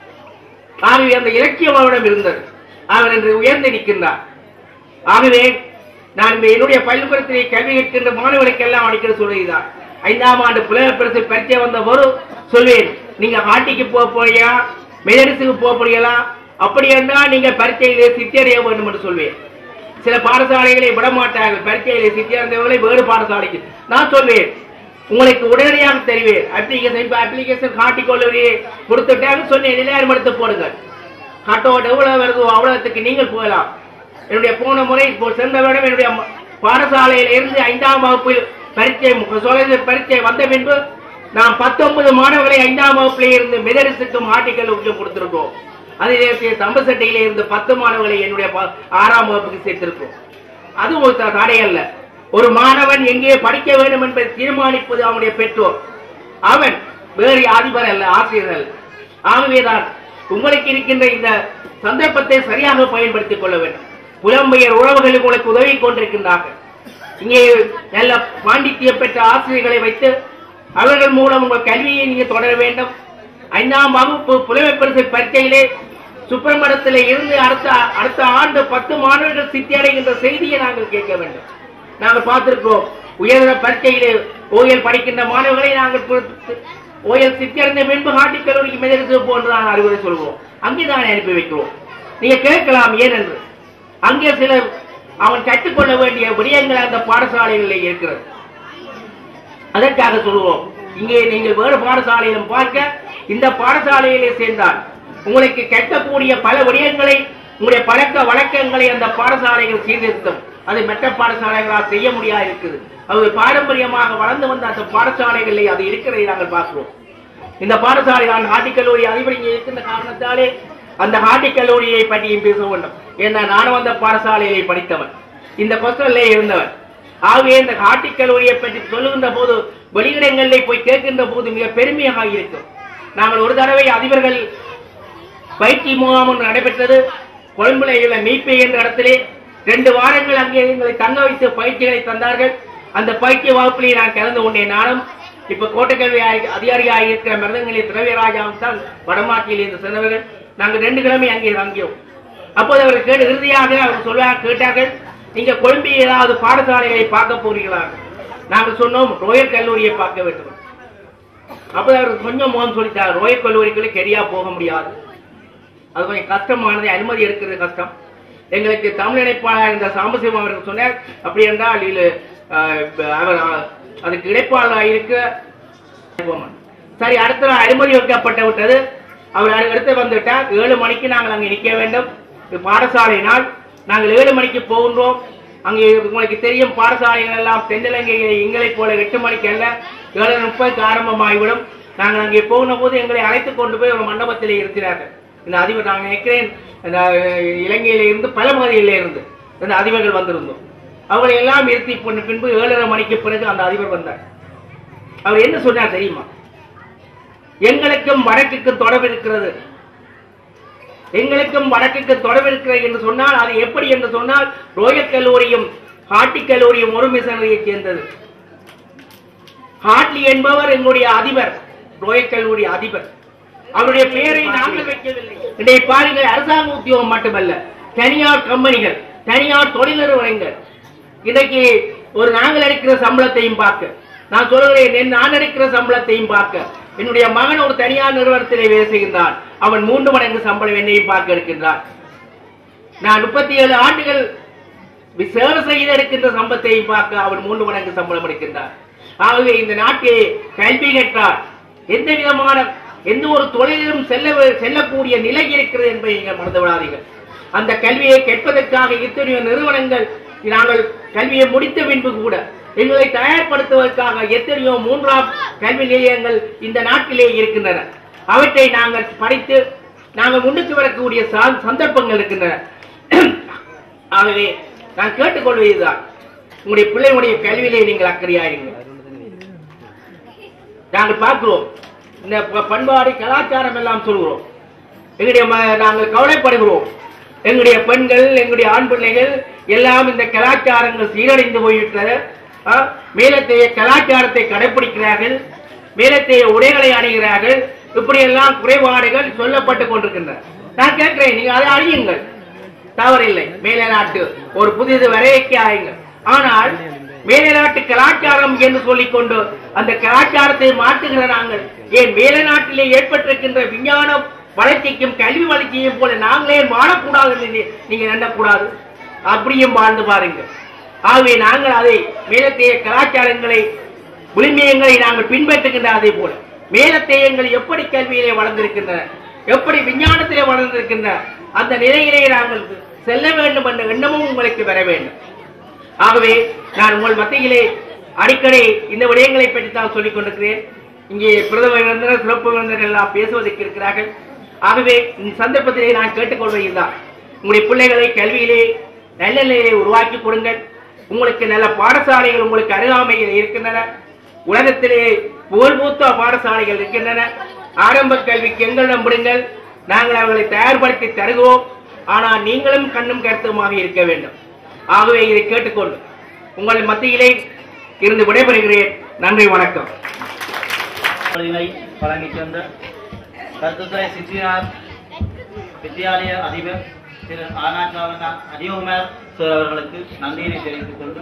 ஆகவே அந்த இலக்கியம் அவரிடம் இருந்தது அவர் இன்று உயர்ந்திருக்கின்றார் ஆகவே நான் இந்த என்னுடைய பள்ளிக்கூடத்திலே கல்வி கேட்கின்ற மாணவர்களுக்கெல்லாம் அடிக்கடி சொல்லுகிறார் ஐந்தாம் ஆண்டு புலவர் பரிசு பரிச்சை வந்த ஒரு சொல்வேன் நீங்க ஆட்டிக்கு போக போறியா மெதரிசுக்கு போக போறீங்களா அப்படி என்றால் நீங்க பரீட்சையிலே சித்தியடைய வேண்டும் என்று சொல்வேன் சில பாடசாலைகளை விட மாட்டார்கள் பரீட்சையிலே சித்தியடைந்தவர்களை வேறு பாடசாலைக்கு நான் சொல்வேன் உங்களுக்கு உடனடியாக தெரிவேன் அப்ளிகேஷன் இப்ப அப்ளிகேஷன் காட்டிக்கொள்ளவே கொடுத்துட்டாங்க சொன்னேன் எல்லாரும் எடுத்து போடுங்க கட்டோட் எவ்வளவு வருதோ அவ்வளவுக்கு நீங்கள் போகலாம் என்னுடைய போன முறை இப்போ சென்ற வருடம் என்னுடைய ம- பாடசாலையில இருந்து ஐந்தாம் வகுப்பில் பரீட்சை சோழ பரீட்சை வந்த பின்பு நாம் பத்தொன்பது மாணவர்களை ஐந்தாம் வகுப்பிலே இருந்து மெதரிசுக்கும் ஆட்டிக்கல்லூரிக்கும் கொடுத்திருக்கோம் அதிலே தம்பசட்டையிலே இருந்து பத்து மாணவர்களை என்னுடைய ப- ஆறாம் வகுப்புக்கு சேர்த்திருக்கோம் அது ஒரு த- தடை அல்ல ஒரு மாணவன் எங்கே படிக்க வேண்டும் என்பதை தீர்மானிப்பது அவனுடைய பெற்றோர் அவன் வேறு அதிபர் அல்ல ஆசிரியர் அல்ல ஆகவேதான் உங்களுக்கு இருக்கின்ற இந்த சந்தர்ப்பத்தை சரியாக பயன்படுத்திக் கொள்ள வேண்டும் புலம்பெயர் உறவுகள் உங்களுக்கு உதவி கொண்டிருக்கின்றார்கள் இங்கே நல்ல பாண்டித்தியம் பெற்ற ஆசிரியர்களை வைத்து அவர்கள் மூலம் உங்கள் கல்வியை நீங்க தொடர வேண்டும் ஐந்தாம் வகுப்பு புலமை பரிசு பரீட்சையிலே சுப்பிரமணத்திலே இருந்து அடுத்த அடுத்த ஆண்டு பத்து மாணவர்கள் சித்தி அடைகின்ற செய்தியை நாங்கள் கேட்க வேண்டும் நாங்கள் பார்த்திருக்கிறோம் உயர்தர பரீட்சையிலே ஓயல் படிக்கின்ற மாணவர்களை நாங்கள் பொறுத்து- ஓயல் சித்தி அடைந்த பின்பு காட்டிக் கல்லூரிக்கு மெதரிசு போன்று நான் அறிவுரை சொல்வோம் அங்கேதான் அனுப்பி வைக்கிறோம் நீங்க கேட்கலாம் ஏன் என்று அங்கே சிலர் அவன் கற்றுக்கொள்ள வேண்டிய விடயங்கள் அந்த பாடசாலைகளில் இருக்கிறது அதற்காக சொல்லுவோம் இங்கே நீங்கள் வேறு பாடசாலையிலும் பார்க்க இந்த பாடசாலையிலே சேர்ந்தால் உங்களுக்கு கற்கக்கூடிய பல விடயங்களை உங்களுடைய பழக்க வழக்கங்களை அந்த பாடசாலைகள் சீர்திருத்தம் அது மற்ற பாடசாலைகளால் செய்ய முடியாது இருக்குது அது பாரம்பரியமாக வளர்ந்து வந்த அந்த பாடசாலைகளில் அது இருக்கிறதை நாங்கள் பார்க்கிறோம் இந்த பாடசாலை நான் ஹார்டிக் கல்லூரி அதிபர் இங்கே இருக்கின்ற காரணத்தாலே அந்த ஹார்டிக் கல்லூரியை பற்றியும் பேச வேண்டும் ஏன்னா நானும் அந்த பாடசாலையிலே படித்தவன் இந்த கொஸ்டல்லே இருந்தவன் ஆகவே இந்த ஹார்டிக் கல்லூரியை பற்றி சொல்லுகின்ற போது வெளியிடங்களிலே போய் கேட்கின்ற போது மிக பெருமையாக இருக்கும் நாங்கள் ஒரு தடவை அதிபர்கள் பயிற்சி முகாம் ஒன்று நடைபெற்றது கொழும்புல உள்ள மீப்பை என்ற இடத்திலே ரெண்டு வாரங்கள் அங்கே எங்களை தங்க வைத்து பயிற்சிகளை தந்தார்கள் அந்த பயிற்சி வகுப்பிலே நான் கலந்து கொண்டேன் நானும் இப்ப கோட்டைக்கல்வி ஆய- அதிகாரியாக இருக்கிற மிருதங்களி திரவியராஜாவும் தான் வடமாற்றியில் இருந்து சென்றவர்கள் நாங்கள் ரெண்டு கிழமை அங்கே தங்கியோம் அப்போது அவர் கேட்டு இறுதியாக அவர் சொல்ல கேட்டார்கள் நீங்க கொழும்பில் ஏதாவது பாடசாலைகளை பார்க்க போறீங்களா நாங்கள் சொன்னோம் ரோயல் கல்லூரியை பார்க்க வேண்டும் அப்ப அவர் கொஞ்சம் முகம் சொல்லிட்டார் ரோயல் கல்லூரிக்குள்ள கெரியா போக முடியாது அது கொஞ்சம் கஷ்டமானது அனுமதி எடுக்கிறது கஷ்டம் எங்களுக்கு தமிழ் இணைப்பாளர் இருந்த சாம்பசிவம் அவர்கள் சொன்னார் அப்படி என்றால் இது அஹ், அவர் அஹ், அதுக்கு இடைப்பாளராக இருக்க சரி அடுத்த நாள் அனுமதி வைக்கப்பட்டு விட்டது அவர் அடு- அடுத்து வந்துவிட்டார் ஏழு மணிக்கு நாங்கள் அங்கே நிற்க வேண்டும் இது பாடசாலை நாள் நாங்கள் ஏழு மணிக்கு போகின்றோம் அங்கே உங்களுக்கு தெரியும் பாடசாலைகள் எல்லாம் தென்னிலங்கையில் எங்களை போல எட்டு மணிக்கு அல்ல ஏழு முப்பதுக்கு ஆரம்பமாகிவிடும் நாங்கள் அங்கே போகிற போது எங்களை அழைத்துக் கொண்டு போய் ஒரு மண்டபத்திலே இருக்கிறார்கள் இந்த அதிபர் நான் நினைக்கிறேன் இந்த இலங்கையில இருந்து பல பகுதிகளிலே இருந்து இந்த அதிபர்கள் வந்திருந்தோம் அவங்களை எல்லாம் நிறுத்தி பண்ண பின்பு ஏழரை மணிக்கு பிறகு அந்த அதிபர் வந்தார் அவர் என்ன சொன்னார் தெரியுமா எங்களுக்கும் வடக்குக்கும் தொடர்பு இருக்கிறது எங்களுக்கும் வடக்குக்கு தொடர்பு இருக்கிறது என்று சொன்னால் அது எப்படி என்று சொன்னால் ரோயல் கல்லூரியும் ஹார்டி கல்லூரியும் ஒரு மிஷனரியைச் சேர்ந்தது ஹார்ட்லி என்பவர் எங்களுடைய அதிபர் ரோயல் கல்லூரி அதிபர் அவருடைய பெயரை நாங்கள் வைக்கவில்லை இன்றைய பாருங்கள் அரசாங்க உத்தியோகம் மட்டுமல்ல தனியார் கம்பெனிகள் தனியார் தொழில் நிறுவனங்கள் இன்றைக்கு ஒரு நாங்கள் எடுக்கிற சம்பளத்தையும் பார்க்க நான் சொல்கிறேன் என் நான் எடுக்கிற சம்பளத்தையும் பார்க்க என்னுடைய மகன் ஒரு தனியார் நிறுவனத்திலே வேலை செய்கின்றான் அவன் மூன்று மடங்கு சம்பளம் என்னையும் பார்க்க இருக்கின்றான் நான் முப்பத்தி ஏழு ஆண்டுகள் சேவை செய்து எடுக்கின்ற சம்பளத்தையும் பார்க்க அவன் மூன்று மடங்கு சம்பளம் எடுக்கின்றார் ஆகவே இந்த நாட்டிலே கல்வி கற்றால் எந்த விதமான எந்த ஒரு தொழிலிலும் செல்ல செல்லக்கூடிய நிலை இருக்கிறது என்பதை நீங்கள் மறந்து விடாதீர்கள் அந்த கல்வியை கேட்பதற்காக இத்தனையோ நிறுவனங்கள் நாங்கள் கல்வியை முடித்த பின்பு கூட எங்களை தயார்படுத்துவதற்காக எத்தனையோ மூன்றாம் கல்வி நிலையங்கள் இந்த நாட்டிலே இருக்கின்றன அவற்றை நாங்கள் படித்து நாங்கள் முன்னுக்கு வரக்கூடிய சா- சந்தர்ப்பங்கள் இருக்கின்றன ஆகவே நான் கேட்டுக்கொள்வதுதான் உங்களுடைய பிள்ளைகளுடைய கல்வியிலே நீங்கள் அக்கறையாயிருங்கள் நாங்கள் பார்க்கிறோம் இந்த ப- பண்பாடு கலாச்சாரம் எல்லாம் சொல்கிறோம் எங்களுடைய ம- நாங்கள் கவலைப்படுகிறோம் எங்களுடைய பெண்கள் எங்களுடைய ஆண் பிள்ளைகள் எல்லாம் இந்த கலாச்சாரங்கள் சீரடைந்து போய்விட்டது ஆ, மேலத்தைய கலாச்சாரத்தை கடைபிடிக்கிறார்கள் மேலத்தைய உடைகளை அணிகிறார்கள் இப்படி எல்லாம் குறைபாடுகள் சொல்லப்பட்டு கொண்டிருக்கின்றன நான் கேட்கிறேன் நீங்க அதை அணியுங்கள் தவறில்லை மேலே நாட்டு ஒரு புதியது வரையக்க ஆயுங்கள் ஆனால் மேலே நாட்டு கலாச்சாரம் என்று சொல்லிக்கொண்டு அந்த கலாச்சாரத்தை மாற்றுகிற நாங்கள் ஏன் மேலே நாட்டிலே ஏற்பட்டிருக்கின்ற விஞ்ஞான வளர்ச்சிக்கும் கல்வி வளர்ச்சியும் போல நாங்களே வாழக்கூடாது என்று நீ- நீங்க எண்ணக்கூடாது அப்படியும் வாழ்ந்து பாருங்க ஆகவே நாங்கள் அதை மேலத்தைய கலாச்சாரங்களை விளிம்பியங்களை நாங்கள் பின்பற்றுகின்ற அதே போல மேலத்தேயங்கள் எப்படி கல்வியிலே வளர்ந்திருக்கின்றன எப்படி விஞ்ஞானத்திலே வளர்ந்திருக்கின்றன அந்த நிலையிலே நாங்கள் செல்ல வேண்டும் என்ற எண்ணமும் உங்களுக்கு வர வேண்டும் ஆகவே நான் உங்கள் மத்தியிலே அடிக்கடி இந்த விடயங்களை பற்றி தான் சொல்லிக் கொண்டிருக்கிறேன் இங்கே பிரதம விருந்தினர் சிறப்பு விருந்தினர் எல்லாம் பேசுவதற்கு இருக்கிறார்கள் ஆகவே இந்த சந்தர்ப்பத்திலே நான் கேட்டுக்கொள்வதுதான் உங்களுடைய பிள்ளைகளை கல்வியிலே நல்ல நிலையை உருவாக்கி கொடுங்கள் உங்களுக்கு நல்ல பாடசாலைகள் உங்களுக்கு அருகாமையில் இருக்கின்றன உலகத்திலே புகழ்பூத்த பாடசாலைகள் இருக்கின்றன ஆரம்ப கல்விக்கு எங்களிடம் விடுங்கள் நாங்கள் அவர்களை தயார்படுத்தி தருகிறோம் ஆனால் நீங்களும் கண்ணும் கருத்துமாக இருக்க வேண்டும் ஆகவே இதை கேட்டுக்கொண்டு உங்கள் மத்தியிலே இருந்து விடைபெறுகிறேன் நன்றி வணக்கம் தொழிலை வழங்கிச் சென்ற கருத்துத்துறை சித்தியார் வித்தியாலய அதிபர் திரு ஆனாச்சாவனா அதியோமர் சார் அவர்களுக்கு நன்றியினை தெரிவித்துக் கொண்டு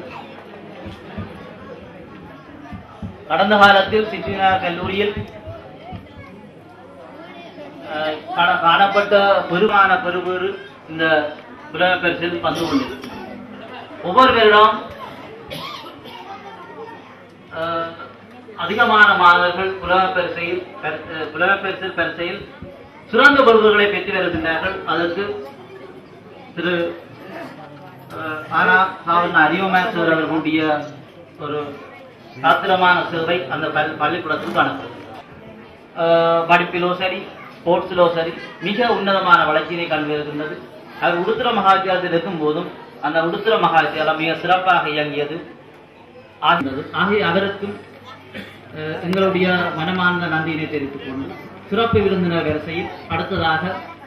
கடந்த காலத்தில் சித்தினார் கல்லூரியில் அஹ், காண- காணப்பட்ட பெருமான பெருபேறு இந்த புலமை பரிசில் வந்து கொண்டது ஒவ்வொரு வருடம் அஹ், அதிகமான மாணவர்கள் புலமை பரிசையில் பரி- அஹ், புலமை பரிசில் பரிசையில் சிறந்த பொருள்களை பெற்று வருகின்றார்கள் அதற்கு திரு அஹ், ஆனா சாவண்ண அறிவுமேன் சார் அவர்களுடைய ஒரு சாத்திரமான சேவை அந்த பள்ளி- பள்ளிக்கூடத்தில் காணப்படுது அஹ், படிப்பிலோ சரி ஸ்போர்ட்ஸிலோ சரி மிக உன்னதமான வளர்ச்சியினை கண்டு வருகின்றது அவர் உடுத்துற மகாவித்தியாலயத்தில் இருக்கும் போதும் அந்த உடுத்துற மகாவித்தியாலயம் மிக சிறப்பாக இயங்கியது ஆகியது ஆகிய அவருக்கும் அஹ், எங்களுடைய மனமார்ந்த நன்றியினை தெரிவித்துக் கொண்டு சிறப்பு விருந்தினர் வரிசையில் அடுத்ததாக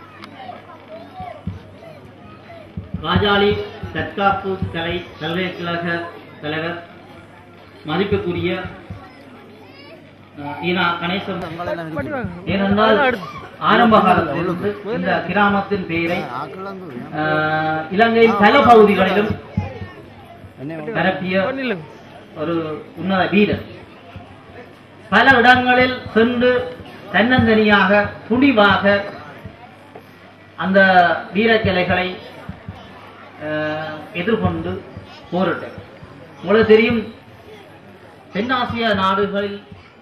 ராஜாளி தற்காப்பு கலை பல்கலைக்கழக தலைவர் மதிப்புக்குரிய அஹ், ஈனா கணேசன் ஏனென்றால் ஆரம்ப காலத்திலிருந்து இந்த கிராமத்தின் பெயரை அஹ், இலங்கையின் பல பகுதிகளிலும் பரப்பிய ஒரு உன்னத வீரர் பல இடங்களில் சென்று தன்னந்தனியாக துணிவாக அந்த வீரக்கலைகளை அஹ், எதிர்கொண்டு போரிட்டார் உங்களுக்கு தெரியும் தென்னாசிய நாடுகளில்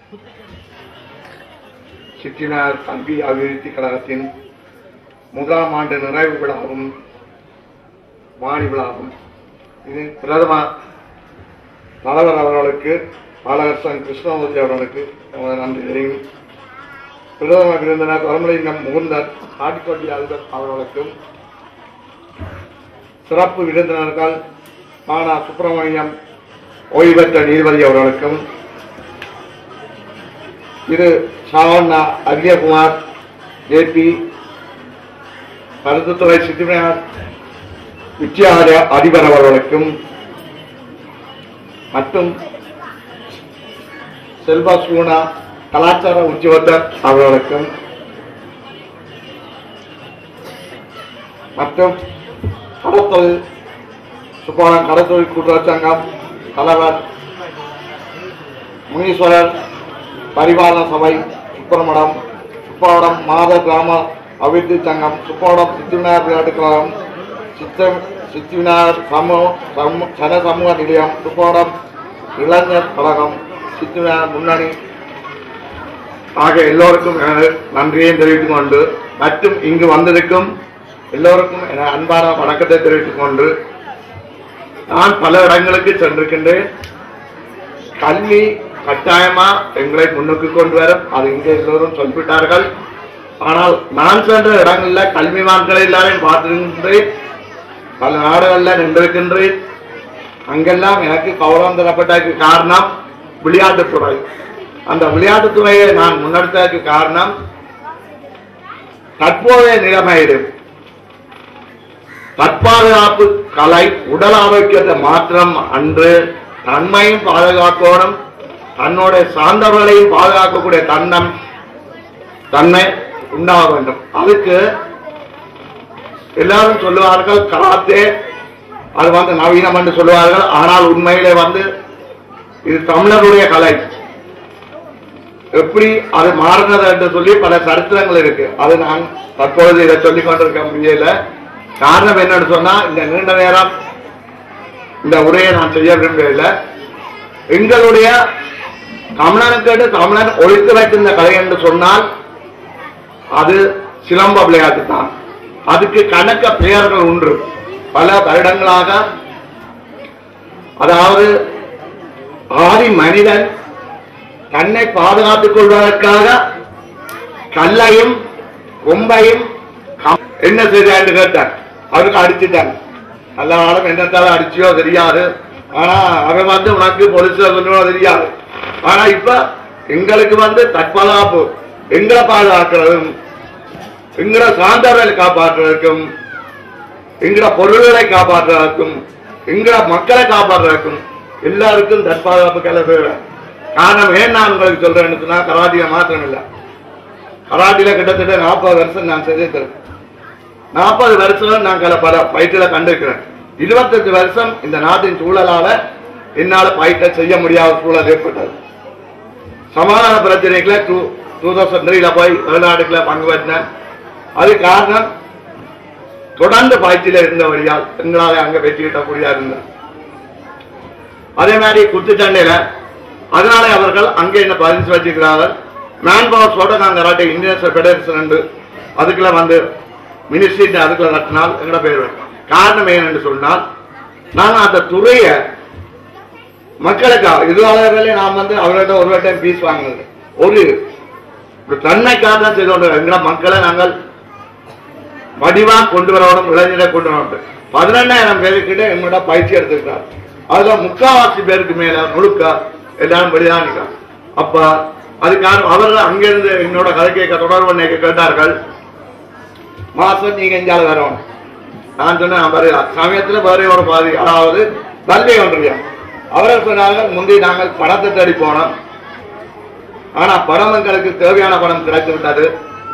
சிற்றினார் கல்வி அபிவிருத்தி கழகத்தின் முதலாம் ஆண்டு நிறைவு விழாவும் வாணி விழாவும் இது பிரதம தலைவர் அவர்களுக்கு பாலகர்சன் கிருஷ்ணமூர்த்தி அவர்களுக்கு நமது நன்றி தெரியும் பிரதம விருந்தினர் வரமலிங்கம் முகுந்தர் காட்டிக்கொட்டி அதிபர் அவர்களுக்கும் சிறப்பு விருந்தினர்கள் மானா சுப்பிரமணியம் ஓய்வு பெற்ற நீதிபதி அவர்களுக்கும் திரு சாவண்ணா அக்னியகுமார் ஜேபி கருத்துத்துறை சித்திமையார் வித்தியாலய அதிபர் அவர்களுக்கும் மற்றும் செல்வா சூனா கலாச்சார உத்தியோகத்தர் அவர்களுக்கும் மற்றும் கடத்தொழில் சுப்பாளன் கடத்தொழில் கூட்டுறவு சங்கம் தலைவர் முனீஸ்வரர் பரிபாலன சபை சுப்பிரமடம் சுப்பாவடம் மாத கிராம அபிவிருத்தி சங்கம் சுப்பாவடம் சித்திவிநாயகர் விளையாட்டு கழகம் சித்த சித்திவிநாயகர் சமூக சமூ- சன சமூக நிலையம் சுப்பாவடம் இளைஞர் கழகம் சித்துவா முன்னணி ஆக எல்லோருக்கும் எனது நன்றியை தெரிவித்துக் கொண்டு மற்றும் இங்கு வந்திருக்கும் எல்லோருக்கும் என அன்பான வணக்கத்தை தெரிவித்துக் கொண்டு நான் பல இடங்களுக்கு சென்றிருக்கின்றேன் கல்வி கட்டாயமா எங்களை முன்னுக்கு கொண்டு வரும் அது இங்கே எல்லோரும் சொல்லிவிட்டார்கள் ஆனால் நான் சென்ற இடங்கள்ல கல்விமான்களை எல்லாரையும் பார்த்திருக்கின்றேன் பல நாடுகள்ல நின்றிருக்கின்றேன் அங்கெல்லாம் எனக்கு கௌரவம் தரப்பட்டதற்கு காரணம் விளையாட்டுத்துறை அந்த விளையாட்டுத்துறையை நான் முன்னெடுத்ததற்கு காரணம் தற்போதைய நிலைமையிலும் தற்பாதுகாப்பு கலை உடல் ஆரோக்கியத்தை மாத்திரம் அன்று தன்மையும் பாதுகாக்கணும் தன்னோட சார்ந்தவர்களையும் பாதுகாக்கக்கூடிய தன்னம் தன்மை உண்டாக வேண்டும் அதுக்கு எல்லாரும் சொல்லுவார்கள் கராத்தே அது வந்து நவீனம் என்று சொல்லுவார்கள் ஆனால் உண்மையிலே வந்து இது தமிழருடைய கலை எப்படி அது மாறினது என்று சொல்லி பல சரித்திரங்கள் இருக்கு அது நான் தற்பொழுது இதை சொல்லிக் கொண்டிருக்க முடியல காரணம் என்னன்னு சொன்னா இந்த நீண்ட நேரம் இந்த உரையை நான் செய்ய விரும்பவில்லை எங்களுடைய தமிழனுக்கு தமிழன் ஒழித்து வைத்திருந்த கலை என்று சொன்னால் அது சிலம்ப விளையாட்டு தான் அதுக்கு கணக்க பெயர்கள் உண்டு பல வருடங்களாக அதாவது ஆதி மனிதன் தன்னை பாதுகாத்துக் கொள்வதற்காக கல்லையும் கொம்பையும் கம்- என்ன செய்தான்னு கேட்டார் அவருக்கு அடிச்சுட்டாங்க நல்ல காலம் என்னத்தால அடிச்சியோ தெரியாது ஆனா அவன் வந்து உனக்கு பொலிசுல சொல்லுவோ தெரியாது ஆனா இப்ப எங்களுக்கு வந்து தற்பாதுகாப்பு எங்களை பாதுகாக்கிறதும் எங்களை சார்ந்தவர்களை காப்பாற்றுவதற்கும் எங்கட பொருள்களை காப்பாற்றுவதற்கும் எங்கட மக்களை காப்பாற்றுவதற்கும் எல்லாருக்கும் தற்பாதுகாப்பு கலை தேவை காரணம் ஏன் நான் உங்களுக்கு சொல்றேன்னு சொன்னா கராட்டியில மாத்திரம் இல்லை கராட்டில கிட்டத்தட்ட நாற்பது வருஷம் நான் செஞ்சிருக்கிறேன் நாற்பது வருஷம் நான் கல பல பயிற்சியில கண்டிருக்கிறேன் இருபத்தஞ்சு வருஷம் இந்த நாட்டின் சூழலால என்னால பயிற்ற செய்ய முடியாத சூழல் ஏற்பட்டது சமாதான பிரச்சனைகளை டூ டூ தௌசண்ட் த்ரீல போய் வெளிநாட்டுக்குள்ள பங்கு பெற்றேன் அது காரணம் தொடர்ந்து பயிற்சியில இருந்தபடியால் எங்களால அங்க வெற்றி கிட்டக்கூடியா இருந்தேன் அதே மாதிரி குத்துச்சண்டையில அதனால அவர்கள் அங்கே என்ன பதிச்சு வச்சிருக்கிறார்கள் மேன் பவர்ஸோட நாங்க கராட்டே இன்டர்நேஷனல் ஃபெடரேஷன் உண்டு அதுக்குள்ள வந்து மினிஸ்ட்ரி அதுக்குள்ள நடத்தினால் எங்கட பேர் வரும். காரணம் ஏன்னு சொன்னால் நாங்க அந்த துறையை மக்களுக்காக இதுவாளர்களே நாம் வந்து அவர்கிட்ட ஒரு டைம் பீஸ் வாங்கினது ஒரு ஒரு தன்மைக்காக தான் செய்து கொண்டு எங்கட மக்களை நாங்கள் வடிவா கொண்டு வரணும் இளைஞரை கொண்டு வரணும் பதினெண்ணாயிரம் பேருக்கிட்ட என்னோட பயிற்சி எடுத்திருக்கார் அதுல முக்காவாசி பேருக்கு மேல முழுக்க எல்லாரும் வெளிதான் நிற்கிறாங்க அப்ப அதுக்கான அவர்கள் அங்கிருந்து என்னோட கதை கேட்க தொடர்பு பண்ண கேட்டார்கள் மாசம் நீங்க எங்கால வரணும் நான் சொன்னேன் பாரு சமயத்துல வேற ஒரு பாதி அதாவது கல்வி ஒன்றியம் அவர்கள் சொன்னார்கள் முந்தி நாங்கள் பணத்தை தேடி போனோம் ஆனா பணம் எங்களுக்கு தேவையான பணம் கிடைத்து விட்டது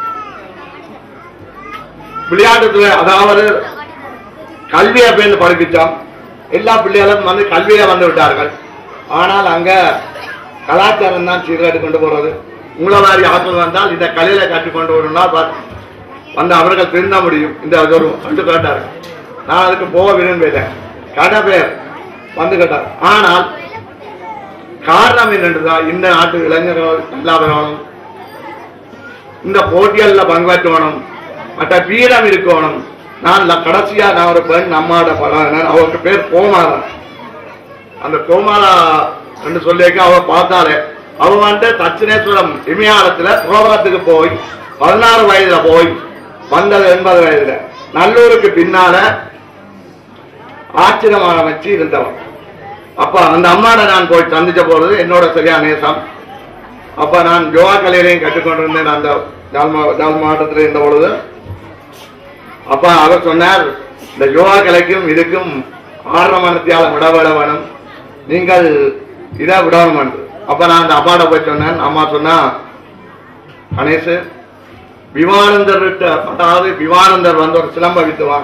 விளையாட்டுத்துறை அதாவது கல்வியை பேர்ந்து படிப்பிச்சோம் எல்லா பிள்ளைகளும் வந்து கல்வியில வந்து விட்டார்கள் ஆனால் அங்க கலாச்சாரம் தான் சீர்காட்டு கொண்டு போறது உங்களை மாதிரி ஆட்கள் வந்தால் இந்த கலையில கற்றுக் கொண்டு வரணும்னா வந்து அவர்கள் திருந்த முடியும் இந்த அது ஒரு கண்டு கேட்டார்கள் நான் அதுக்கு போக விரும்பல கட பேர் வந்து கேட்டார் ஆனால் காரணம் என்னென்றுதான் இந்த நாட்டு இளைஞர்கள் நல்லா வரணும் இந்த போட்டிகள்ல பங்கேற்றணும் மற்ற வீரம் இருக்கணும் நான் ல- கடைசியா நான் ஒரு பெண் நம்மாட படம் அவருக்கு பேர் கோமாரா அந்த கோமாரா என்று சொல்லியிருக்க அவ பார்த்தாலே அவ வந்து தட்சிணேஸ்வரம் இமயாலத்துல புரோகத்துக்கு போய் பதினாறு வயதுல போய் வந்தது எண்பது வயதுல நல்லூருக்கு பின்னால ஆச்சரியமான வச்சு இருந்தவன் அப்ப அந்த அம்மாட நான் போய் சந்திச்ச பொழுது என்னோட சரியான நேசம் அப்ப நான் யோகா கலையிலையும் கற்றுக்கொண்டிருந்தேன் அந்த ஜால் ஜால் மாவட்டத்தில் இருந்த பொழுது அப்ப அவர் சொன்னார் இந்த யோகா கலைக்கும் இதுக்கும் ஆறரை மணத்தியால விட விட வேணும் நீங்கள் இதை விடணும் என்று அப்ப நான் அந்த அப்பாட போய் சொன்னேன் அம்மா சொன்னா கணேஷ் விவானந்தர் அதாவது விவானந்தர் வந்து ஒரு சிலம்ப வித்துவான்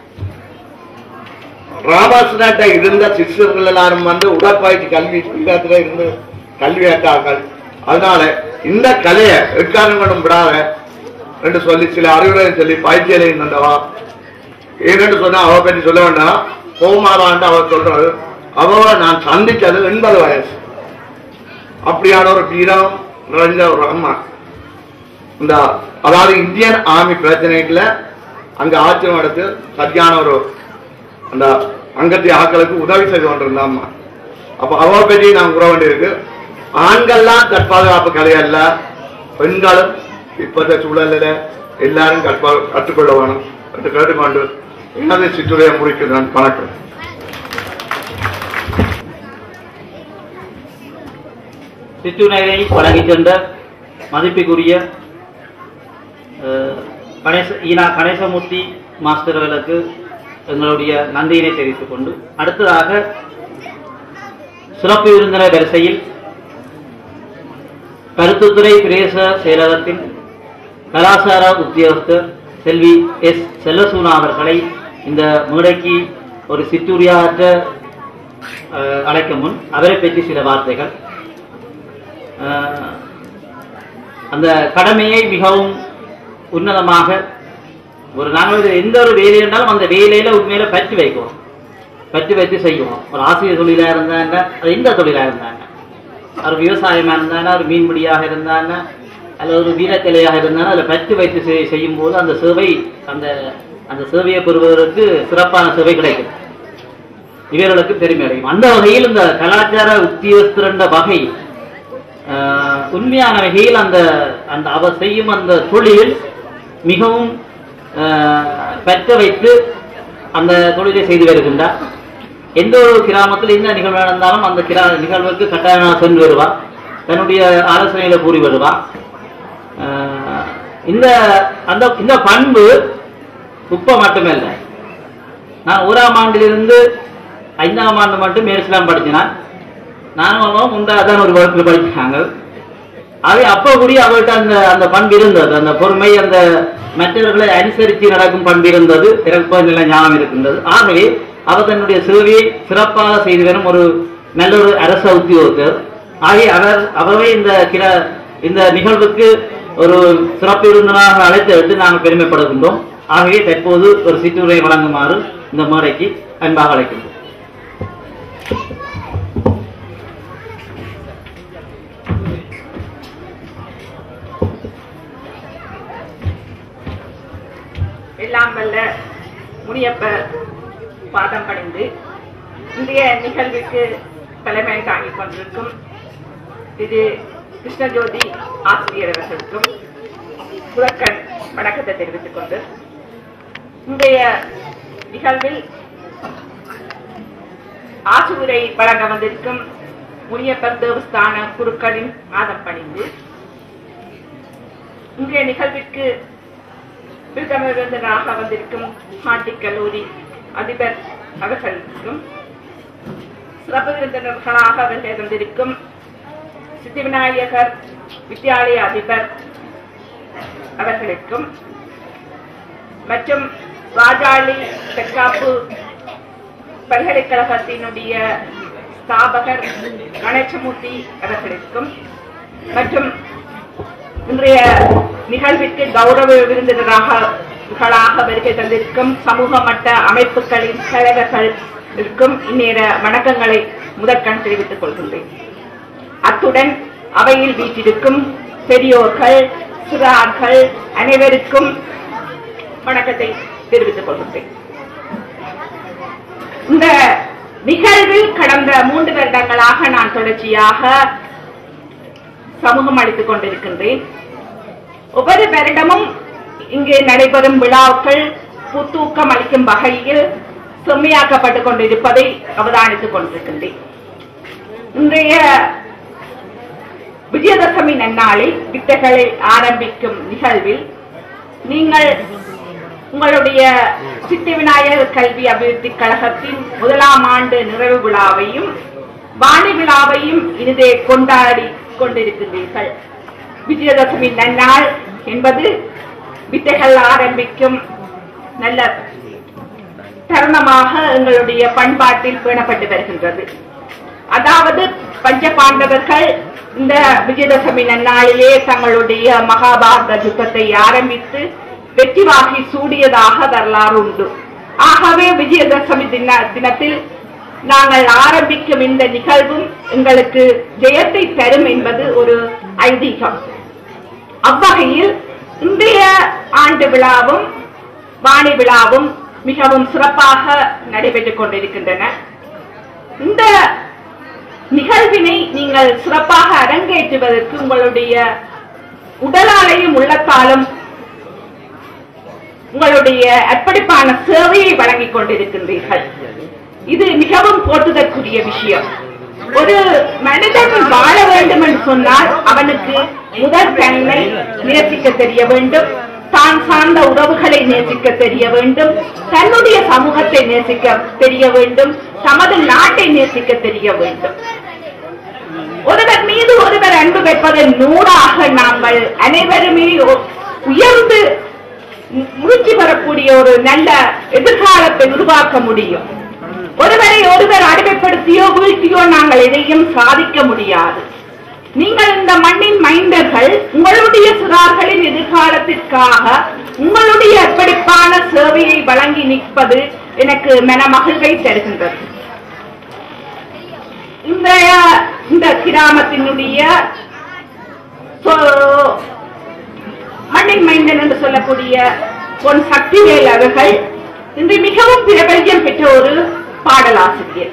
ராமகிருஷ்ணட்ட இருந்த சிஷ்யர்கள் எல்லாரும் வந்து உடற்பயிற்சி கல்வி பீடத்துல இருந்து கல்வி ஏற்றார்கள் அதனால இந்த கலையை எக்காரணங்களும் விடாத என்று சொல்லி சில அறிவுரை சொல்லி பயிற்சியலையும் தந்தவா ஏன்னு சொன்னா அவ பற்றி சொல்ல வேண்டாம் கோமாரான்ட்டு அவர் சொல்றாரு அவ நான் சந்திச்சது எண்பது வயசு அப்படியான ஒரு வீரம் நிறைஞ்ச ஒரு அம்மா இந்த அதாவது இந்தியன் ஆர்மி பிரச்சனைக்குள்ள அங்க ஆட்சி நடத்து சரியான ஒரு அந்த அங்கத்திய ஆட்களுக்கு உதவி செய்து கொண்டிருந்த அம்மா அப்ப அவ பற்றி நான் கூற வேண்டியிருக்கு ஆண்கள்லாம் தற்பாதுகாப்பு கலையல்ல பெண்களும் இப்பத்த சூழலில் எல்லாரும் கற்பா கற்றுக்கொள்ள வேணும் என்று கேட்டுக்கொண்டு எனது சிற்றுரையை முடிக்கிறேன் வணக்கம் சிற்றுரையை வழங்கிச் சென்ற மதிப்புக்குரிய அஹ், கணேச ஈனா கணேசமூர்த்தி மாஸ்டர் அவர்களுக்கு எங்களுடைய நன்றியினை தெரிவித்துக் கொண்டு அடுத்ததாக சிறப்பு விருந்தினர் வரிசையில் கருத்துத்துறை பிரதேச செயலகத்தின் கலாசார உத்தியோகஸ்தர் செல்வி எஸ் செல்லசூனா அவர்களை இந்த மேடைக்கு ஒரு சிற்றுரையாற்ற அஹ், அழைக்கும் முன் அவரை பற்றி சில வார்த்தைகள் அஹ், அந்த கடமையை மிகவும் உன்னதமாக ஒரு நாங்கள் ஒரு எந்த ஒரு வேலை இருந்தாலும் அந்த வேலையில உண்மையில பற்றி வைக்குவோம் பற்றி வைத்து செய்வோம் ஒரு ஆசிரியர் தொழிலா இருந்தாங்க அது எந்த தொழிலா இருந்தாங்க ஒரு விவசாயமா இருந்தாங்க ஒரு மீன்பிடியாக இருந்தாங்க அல்லது ஒரு வீரக்கலையாக இருந்தாலும் அதில் பற்றி வைத்து செய்- செய்யும் போது அந்த சேவை அந்த அந்த சேவையை பெறுவதற்கு சிறப்பான சேவை கிடைக்கும் இவர்களுக்கு பெருமை அடையும் அந்த வகையில் இந்த கலாச்சார உத்தியோகஸ்தர் என்ற வகை ஆஹ், உண்மையான வகையில் அந்த அந்த அவர் செய்யும் அந்த தொழில் மிகவும் ஆஹ், பற்ற வைத்து அந்த தொழிலை செய்து வருகின்றார் எந்த ஒரு கிராமத்தில் எந்த நிகழ்வு நடந்தாலும் அந்த கிரா நிகழ்வுக்கு கட்டாயமாக சென்று வருவார் தன்னுடைய ஆலோசனைகளை கூறி வருவார் ஆஹ், இந்த அந்த இந்த பண்பு இப்ப மட்டுமல்ல நான் ஓராம் ஆண்டிலிருந்து ஐந்தாம் ஆண்டு மட்டும் மேல்ஸ்லாம் படிச்சினான் நானும் முந்தாதான் ஒரு வருடத்தில் படிச்சாங்க அவை அப்போ கூடிய அவர்கிட்ட அந்த அந்த பண்பு இருந்தது அந்த பொறுமை அந்த மற்றவர்களை அனுசரித்து நடக்கும் பண்பு இருந்தது சிறப்பாக நல்ல ஞானம் இருக்கின்றது ஆகவே அவர் தன்னுடைய சேவையை சிறப்பாக செய்து வரும் ஒரு நல்ல ஒரு அரச உத்தியோகத்தர் ஆகவே அவர் அவரே இந்த கிர இந்த நிகழ்வுக்கு ஒரு சிறப்பு விருந்தினராக அழைத்து எடுத்து நாங்கள் பெருமைப்படுகின்றோம் ஆகவே தற்போது ஒரு சிற்றுரை வழங்குமாறு இந்த மேடைக்கு அன்பாக அழைக்கின்றோம் எல்லாம் வல்ல முனியப்ப பாதம் பணிந்து இன்றைய நிகழ்வுக்கு தலைமை தாங்கிக் கொண்டிருக்கும் திரு கிருஷ்ணஜோதி ஆசிரியர் அவர்களுக்கும் புறக்கண் வணக்கத்தை தெரிவித்துக் கொண்டு இன்றைய நிகழ்வில் ஆசுரை வழங்க வந்திருக்கும் முனியப்பர் தேவஸ்தான குருக்களின் மாதம் பணிந்து இன்றைய நிகழ்விற்கு விருதமிருந்தனாக வந்திருக்கும் மாட்டிக் கல்லூரி அதிபர் அவர்களுக்கும் சிறப்பு விருந்தினர்களாக வருகை வந்திருக்கும் சித்திவிநாயகர் வித்யாலய அதிபர் அவர்களுக்கும் மற்றும் ராஜாளி தெற்காப்பு பல்கலைக்கழகத்தினுடைய ஸ்தாபகர் கணேசமூர்த்தி அவர்களுக்கும் மற்றும் இன்றைய நிகழ்விற்கு கௌரவ விருந்தினராக ர்களாக வருகை தந்திருக்கும் சமூக மட்ட அமைப்புகளின் தலைவர்கள் இருக்கும் இந்நேர வணக்கங்களை முதற்கண் தெரிவித்துக் கொள்கின்றேன் அத்துடன் அவையில் வீற்றிருக்கும் பெரியோர்கள் சிறார்கள் அனைவருக்கும் வணக்கத்தை தெரிவித்துக் கொள்கின்றேன் இந்த நிகழ்வில் கடந்த மூன்று வருடங்களாக நான் தொடர்ச்சியாக சமூகம் அளித்துக் கொண்டிருக்கின்றேன் ஒவ்வொரு வருடமும் இங்கு நடைபெறும் விழாக்கள் புத்தூக்கம் அளிக்கும் வகையில் செம்மையாக்கப்பட்டுக் கொண்டிருப்பதை அவதானித்துக் கொண்டிருக்கின்றேன் இன்றைய விஜயதசமி நன்னாளில் வித்தைகளை ஆரம்பிக்கும் நிகழ்வில் நீங்கள் உங்களுடைய சித்தி விநாயகர் கல்வி அபிவிருத்தி கழகத்தின் முதலாம் ஆண்டு நிறைவு விழாவையும் வாணி விழாவையும் இனிதே கொண்டாடி கொண்டிருக்கின்றீர்கள் விஜயதசமி நன்னாள் என்பது வித்தைகள் ஆரம்பிக்கும் நல்ல தருணமாக எங்களுடைய பண்பாட்டில் பேணப்பட்டு வருகின்றது அதாவது பஞ்ச பாண்டவர்கள் இந்த விஜயதசமி நன்னாளிலே தங்களுடைய மகாபாரத யுத்தத்தை ஆரம்பித்து வெற்றி வாகி சூடியதாக வரலாறு உண்டு ஆகவே விஜயதசமி தின தினத்தில் நாங்கள் ஆரம்பிக்கும் இந்த நிகழ்வும் எங்களுக்கு ஜெயத்தை தரும் என்பது ஒரு ஐதீகம் அவ்வகையில் இன்றைய ஆண்டு விழாவும் வாணி விழாவும் மிகவும் சிறப்பாக நடைபெற்றுக் கொண்டிருக்கின்றன இந்த நிகழ்வினை நீங்கள் சிறப்பாக அரங்கேற்றுவதற்கு உங்களுடைய உடலாலையும் உள்ளத்தாலும் உங்களுடைய அர்ப்பணிப்பான சேவையை வழங்கிக் கொண்டிருக்கின்றீர்கள் இது மிகவும் போற்றுதற்குரிய விஷயம் ஒரு மனிதன் வாழ வேண்டும் என்று சொன்னால் அவனுக்கு முதல் தன்னை நேசிக்க தெரிய வேண்டும் தான் சார்ந்த உறவுகளை நேசிக்க தெரிய வேண்டும் தன்னுடைய சமூகத்தை நேசிக்க தெரிய வேண்டும் தமது நாட்டை நேசிக்க தெரிய வேண்டும் ஒருவர் மீது ஒருவர் அன்பு வைப்பதன் நூறாக நாங்கள் அனைவருமே ஒ- உயர்ந்து மு- முயற்சி பெறக்கூடிய ஒரு நல்ல எதிர்காலத்தை உருவாக்க முடியும் ஒருவரை ஒருவர் அடிமைப்படுத்தியோ வீழ்த்தியோ நாங்கள் எதையும் சாதிக்க முடியாது நீங்கள் இந்த மண்ணின் மைந்தர்கள் உங்களுடைய சிறார்களின் எதிர்காலத்திற்காக உங்களுடைய அர்ப்பணிப்பான சேவையை வழங்கி நிற்பது எனக்கு மன மகிழ்வை தருகின்றது இன்றைய இந்த கிராமத்தினுடைய சொ- மண்ணின் மைந்தன் என்று சொல்லக்கூடிய பொன் சக்திவேல் அவர்கள் இன்று மிகவும் பிரபல்யம் பெற்ற ஒரு பாடலாசிரியர்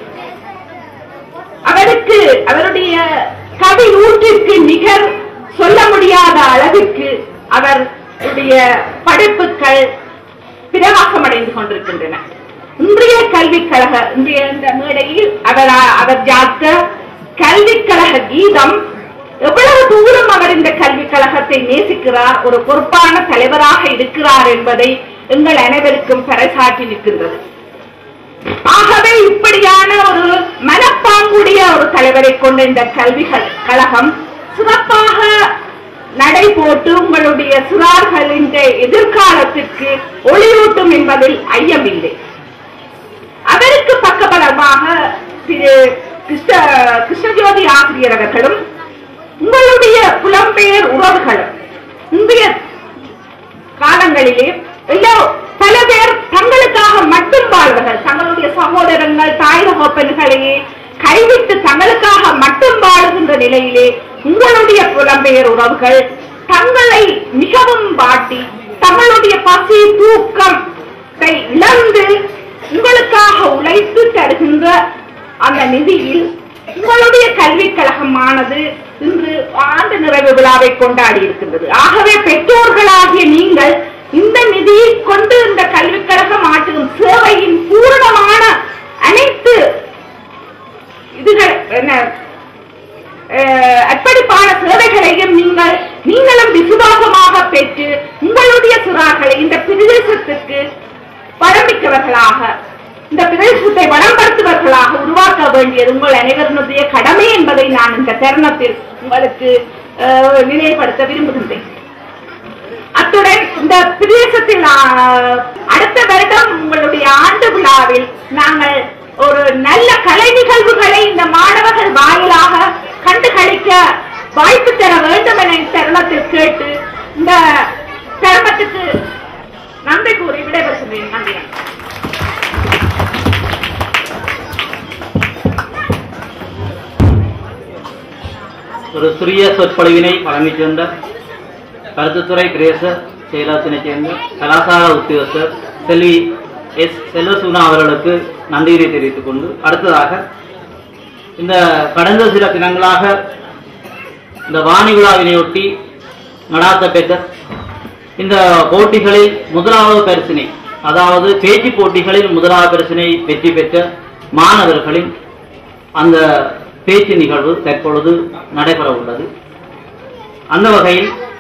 அவருக்கு அவருடைய கவி ஊற்றிற்கு நிகர் சொல்ல முடியாத அளவிற்கு அவருடைய படைப்புகள் பிரவாசமடைந்து கொண்டிருக்கின்றன இன்றைய கல்விக் கழக இன்றைய இந்த மேடையில் அவர் அவர் ஜாத்த கல்விக் கழக கீதம் எவ்வளவு தூரம் அவர் இந்த கல்விக் கழகத்தை நேசிக்கிறார் ஒரு பொறுப்பான தலைவராக இருக்கிறார் என்பதை எங்கள் அனைவருக்கும் பறைசாற்றி நிற்கின்றது ஆகவே இப்படியான ஒரு மனப்பாங்குடைய ஒரு தலைவரை கொண்ட இந்த கல்வி கழ- கழகம் சிறப்பாக நடை போட்டு உங்களுடைய சிறார்களின் எதிர்காலத்திற்கு ஒளியூட்டும் என்பதில் ஐயமில்லை அவருக்கு பக்கபலமாக திரு கிருஷ்ண கிருஷ்ணஜோதி ஆசிரியர் அவர்களும் உங்களுடைய புலம்பெயர் உறவுகளும் இன்றைய காலங்களிலே எல்லா பல பேர் தங்களுக்காக மட்டும் வாழ்வர்கள் தங்களுடைய சகோதரங்கள் தாய் தகப்பன்களையே கைவிட்டு தங்களுக்காக மட்டும் வாழுகின்ற நிலையிலே உங்களுடைய புலம்பெயர் உறவுகள் தங்களை மிகவும் வாட்டி தங்களுடைய பசி தூக்கத்தை இழந்து உங்களுக்காக உழைத்து தருகின்ற அந்த நிதியில் உங்களுடைய கல்விக் கழகமானது இன்று ஆண்டு நிறைவு விழாவை கொண்டாடி இருக்கின்றது ஆகவே பெற்றோர்களாகிய நீங்கள் இந்த நிதியை கொண்டு இந்த கல்விக் கழகம் ஆற்றும் சேவையின் பூரணமான அனைத்து இதுகள் என்ன அஹ், அர்ப்பணிப்பான சேவைகளையும் நீங்கள் நீங்களும் விசுவாசமாக பெற்று உங்களுடைய சிறார்களை இந்த பிரதேசத்துக்கு பரம்பிக்கவர்களாக இந்த பிரதேசத்தை வளம்படுத்துவர்களாக உருவாக்க வேண்டியது உங்கள் அனைவருடைய கடமை என்பதை நான் இந்த தருணத்தில் உங்களுக்கு அஹ், நினைவுபடுத்த விரும்புகின்றேன் அத்துடன் இந்த பிரதேசத்தில் ஆ, அடுத்த வருடம் உங்களுடைய ஆண்டு விழாவில் நாங்கள் ஒரு நல்ல கலை நிகழ்வுகளை இந்த மாணவர்கள் வாயிலாக கண்டு களிக்க வாய்ப்பு தர வேண்டும் என இத்தருணத்தில் கேட்டு இந்த தருணத்துக்கு நன்றி கூறி விடைபெறுகிறேன் நன்றி ஒரு சிறிய சொற்பொழிவினை வழங்கிச் சென்ற கருத்துத்துறை பிரேச செயலாளத்தினைச் சேர்ந்த கலாசார உத்தியோகஸ்தர் செல்வி எஸ் செல்வசூனா அவர்களுக்கு நன்றியை தெரிவித்துக் கொண்டு அடுத்ததாக இந்த கடந்த சில தினங்களாக இந்த வாணி விழாவினையொட்டி நடாத்தப்பெற்ற இந்த போட்டிகளில் முதலாவது பரிசினை அதாவது பேச்சு போட்டிகளில் முதலாவது பரிசினை வெற்றி பெற்ற மாணவர்களின் அந்த பேச்சு நிகழ்வு தற்பொழுது நடைபெற உள்ளது அந்த வகையில்